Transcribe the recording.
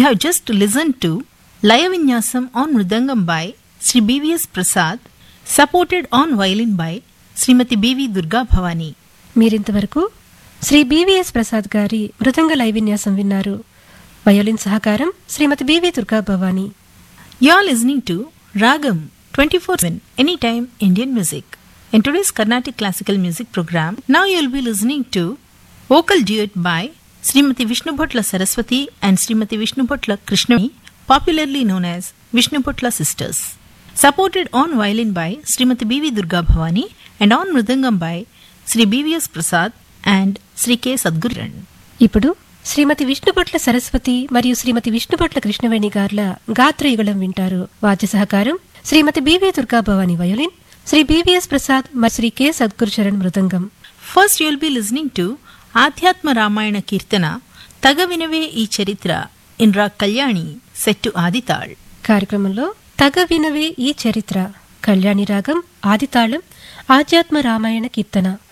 You have just listened to Laya Vinyasam on Mridangam by Sri BVS Prasad, supported on violin by Srimati BV Durga Bhavani. మీరింతవరకు Shri B V S Prasad గారి మృదంగ లైవిన్యాసం విన్నారు violin సహకారం Shrimati B V Durga Bhavani You are listening to Ragam 24/7 Anytime Indian Music. In today's Carnatic Classical Music program, now you will be listening to vocal duet by Srimati Vishnubhotla Saraswati and Srimati Vishnubhotla Krishnami, popularly known as Vishnubhotla Sisters. Supported on violin by Srimati B.V. Durga Bhavani and on mridangam by Sri B.V.S. Prasad and Sri K. Sadguran. ఇప్పుడు శ్రీమతి విష్ణుభట్ల సరస్వతి మరియు శ్రీమతి విష్ణుభట్ల కృష్ణవేణి గార్ల గాత్రయుగళం వింటారు వాద్య సహకారం Shrimati B V Durga Bhavani violin Shri B V S Prasad మరియు Shri K Sadguru Charan mridangam First, you will be listening to Adhyatma Ramayana Kirtana, Tagavinave ఈ చరిత్ర in రా Kalyani set to ఆదితాళ్ కార్యక్రమంలో తగ వినవే ఈ చరిత్ర కళ్యాణి రాగం ఆదితాళం ఆధ్యాత్మ రామాయణ కీర్తన